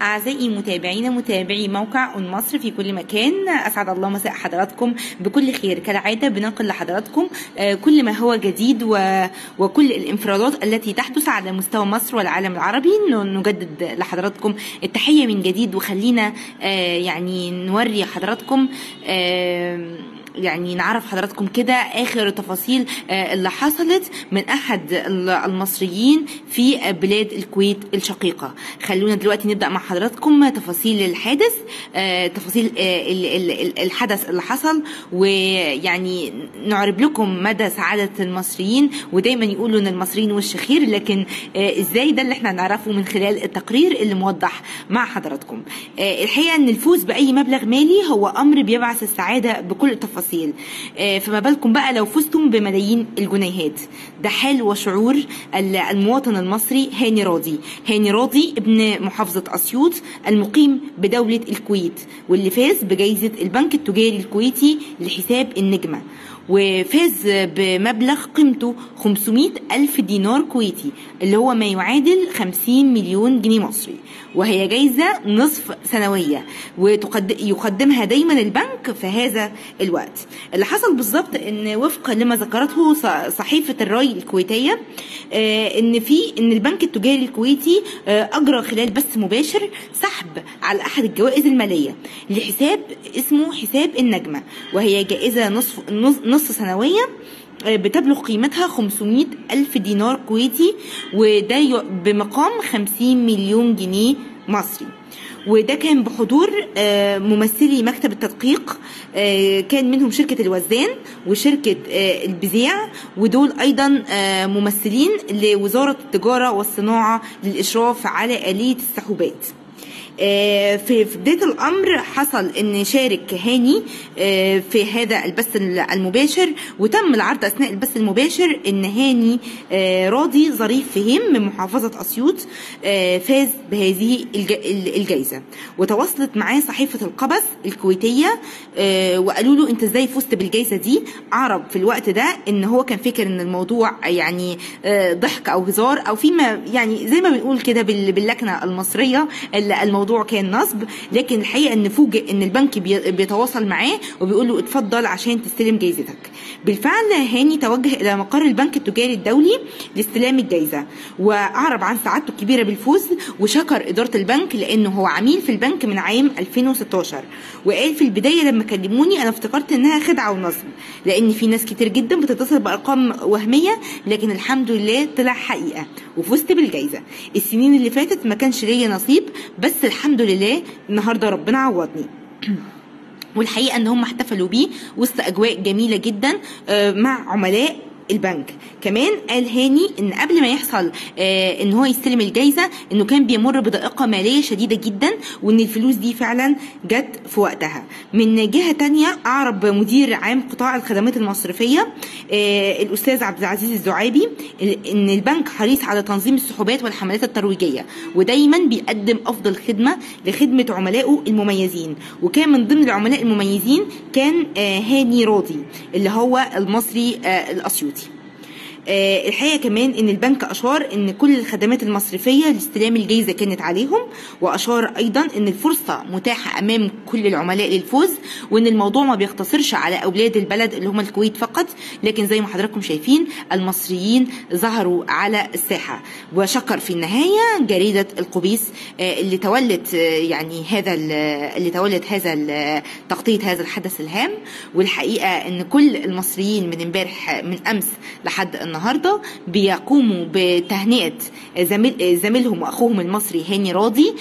أعزائي متابعينا متابعي موقع أون مصر في كل مكان أسعد الله مساء حضراتكم بكل خير كالعادة بننقل لحضراتكم آه، كل ما هو جديد و... وكل الانفرادات التي تحدث على مستوى مصر والعالم العربي ن- نجدد لحضراتكم التحية من جديد وخلينا آه، يعني نوري حضراتكم آه، يعني نعرف حضراتكم كده اخر تفاصيل آه، اللي حصلت من احد ال- المصريين في آه، بلاد الكويت الشقيقه خلونا دلوقتي نبدا مع حضراتكم تفاصيل الحادث آه، تفاصيل آه، ال- ال- ال- الحدث اللي حصل ويعني نعرب لكم مدى سعاده المصريين ودايما يقولوا ان المصريين وش خير لكن آه، ازاي ده اللي احنا نعرفه من خلال التقرير اللي موضح مع حضراتكم آه، الحقيقه ان الفوز باي مبلغ مالي هو امر بيبعث السعاده بكل التفاصيل آه، فما بالكم بقى لو فزتم بملايين الجنيهات ده حال وشعور ال- المواطن المصري هاني راضي هاني راضي ابن محافظه اسيوط المقيم بدوله الكويت واللي فاز بجائزه البنك التجاري الكويتي لحساب النجمه وفاز بمبلغ قيمته 500 ألف دينار كويتي اللي هو ما يعادل 50 مليون جنيه مصري وهي جايزة نصف سنوية ويقدمها دايما البنك في هذا الوقت اللي حصل بالظبط ان وفقا لما ذكرته ص- صحيفة الراي الكويتية آه، ان في ان البنك التجاري الكويتي آه، اجرى خلال بث مباشر سحب على احد الجوائز المالية لحساب اسمه حساب النجمة وهي جائزة نصف نص, نصف سنوية آه، بتبلغ قيمتها 500 ألف دينار كويتي وده ي- بمقام 50 مليون جنيه مصري وده كان بحضور آه، ممثلي مكتب التدقيق آه، كان منهم شركة الوزان وشركة آه، البزيع ودول أيضا آه، ممثلين لوزارة التجارة والصناعة للإشراف على آلية السحوبات آه، في في بداية الأمر حصل إن شارك هاني آه، في هذا البث المباشر وتم العرض أثناء البث المباشر إن هاني آه، راضي ظريف فهم من محافظة أسيوط آه، فاز بهذه الج- ال- الجائزة وتواصلت معاه صحيفة القبس الكويتية آه، وقالوا له أنت إزاي فزت بالجائزة دي عرب في الوقت ده إن هو كان فاكر إن الموضوع يعني آه، ضحك أو هزار أو فيما يعني زي ما بنقول كده بال- باللكنة المصرية ال- الموضوع كان نصب لكن الحقيقة إن فوجئ إن البنك بي- بيتواصل معاه وبيقول له اتفضل عشان تستلم جائزتك بالفعل هاني توجه إلى مقر البنك التجاري الدولي لاستلام الجائزة وأعرب عن سعادته الكبيرة بالفوز وشكر إدارة البنك لأنه هو عميل في البنك من عام 2016 وقال في البداية لما كلموني أنا افتكرت إنها خدعة ونصب لأن في ناس كتير جدا بتتصل بأرقام وهمية لكن الحمد لله طلع حقيقة وفزت بالجائزة السنين اللي فاتت ما كانش ليا نصيب بس الحمد لله النهاردة ربنا عوضني والحقيقه ان هم احتفلوا بيه وسط اجواء جميله جدا آه، مع عملاء البنك كمان قال هاني ان قبل ما يحصل آه ان هو يستلم الجايزه انه كان بيمر بضائقه ماليه شديده جدا وان الفلوس دي فعلا جت في وقتها من جهه تانية اعرب مدير عام قطاع الخدمات المصرفيه آه الاستاذ عبد العزيز الزعابي ال- ان البنك حريص على تنظيم السحوبات والحملات الترويجيه ودايما بيقدم افضل خدمه لخدمه عملائه المميزين وكان من ضمن العملاء المميزين كان آه هاني راضي اللي هو المصري آه الاسيوطي آه، الحقيقه كمان ان البنك اشار ان كل الخدمات المصرفيه لاستلام الجائزه كانت عليهم واشار ايضا ان الفرصه متاحه امام كل العملاء للفوز وان الموضوع ما بيقتصرش على اولاد البلد اللي هم الكويت فقط لكن زي ما حضراتكم شايفين المصريين ظهروا على الساحه وشكر في النهايه جريده القبيس آه، اللي تولت آه، يعني هذا ال- اللي تولت هذا ال- تغطيه هذا الحدث الهام والحقيقه ان كل المصريين من امبارح من امس لحد النهارده بيقوموا بتهنئه زميل زميلهم واخوهم المصري هاني راضي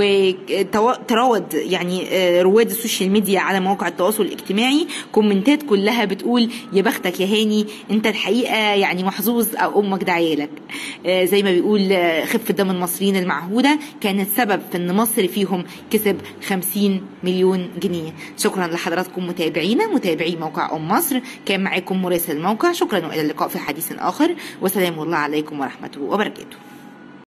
وتراود يعني آه، رواد السوشيال ميديا على مواقع التواصل الاجتماعي كومنتات كلها بتقول يا بختك يا هاني انت الحقيقه يعني محظوظ او امك دعيالك آه، زي ما بيقول آه، خفه دم المصريين المعهوده كانت سبب في ان مصر فيهم كسب 50 مليون جنيه شكرا لحضراتكم متابعينا متابعي موقع ام مصر كان معاكم مراسل الموقع شكرا والى اللقاء في حديث اخر وسلام الله عليكم ورحمته وبركاته